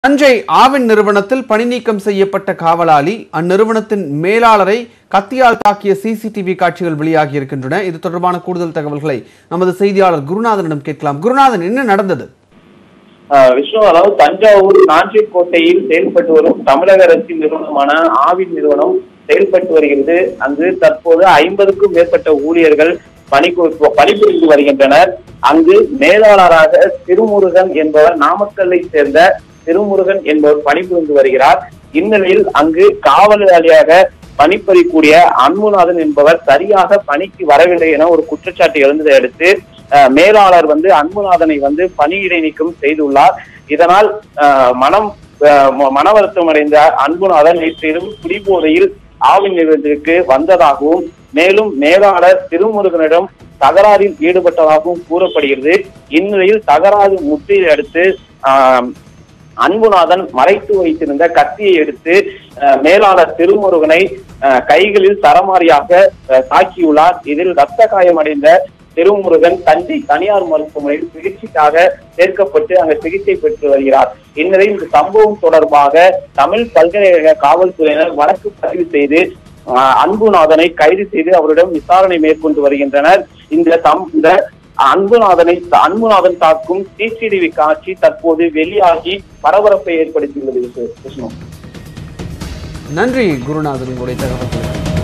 தஞ்சை ஆவின் நிறுவனத்தில் பணி நீக்கம் செய்யப்பட்ட காவலாளி அந்நிறுவனத்தின் மேலாளரை கத்தியால் தாக்கிய சிசிடிவி காட்சிகள் வெளியாகி இருக்கின்றன இது தொடர்பான கூடுதல் தகவல்களை நமது செய்தியாளர் குருநாதனிடம் கேட்கலாம் குருநாதன் என்ன நடந்தது ஆஹ் விஷ்ணு அதாவது தஞ்சாவூர் நாஞ்சிக்கோட்டையில் செயல்பட்டு வரும் தமிழக அரசின் நிறுவனமான ஆவின் நிறுவனம் செயல்பட்டு வருகிறது அங்கு தற்போது ஐம்பதுக்கும் மேற்பட்ட ஊழியர்கள் பணிக்கு பணிபுரிந்து வருகின்றனர் அங்கு மேலாளராக திருமுருகன் என்பவர் நாமக்கல்லை சேர்ந்த திருமுருகன் என்பவர் பணிபுரிந்து வருகிறார் இந்நிலையில் அங்கு காவலாளியாக பணிபுரியக்கூடிய அன்புநாதன் என்பவர் சரியாக பணிக்கு வரவில்லை என ஒரு குற்றச்சாட்டு எழுந்ததை அடுத்து அஹ், மேலாளர் வந்து அன்புநாதனை வந்து பணியிடை நீக்கம் செய்துள்ளார் இதனால் அஹ், மனம் அஹ், ம- மன வருத்தம் அடைந்த அன்புநாதன் நேற்றிரவு குடிபோதையில் ஆவின் நிறுவனத்திற்கு வந்ததாகவும் மேலும் மேலாளர் திருமுருகனிடம் தகராறில் ஈடுபட்டதாகவும் கூறப்படுகிறது இந்நிலையில் தகராறு முற்றியை அடுத்து ஆஹ், அன்புநாதன் மறைத்து வைத்திருந்த கத்தியை எடுத்து அஹ், மேலாளர் திருமுருகனை அஹ், கைகளில் சரமாரியாக அஹ், தாக்கியுள்ளார் இதில் ரத்த காயமடைந்த திருமுருகன் தஞ்சை தனியார் மருத்துவமனையில் சிகிச்சைக்காக சேர்க்கப்பட்டு அங்கு சிகிச்சை பெற்று வருகிறார் இந்நிலையில் இந்த சம்பவம் தொடர்பாக தமிழ் பல்கலைக்கழக காவல்துறையினர் வழக்கு பதிவு செய்து அஹ், அன்புநாதனை கைது செய்து அவரிடம் விசாரணை மேற்கொண்டு வருகின்றனர் இந்த சம் இந்த அன்புநாதனை அன்புநாதன் தாக்கும் சிசிடிவி காட்சி தற்போது வெளியாகி பரபரப்பை ஏற்படுத்தியுள்ளது விஷ்ணு. விஷ்ணு நன்றி குருநாதன் உங்களுடைய தகவல்கள்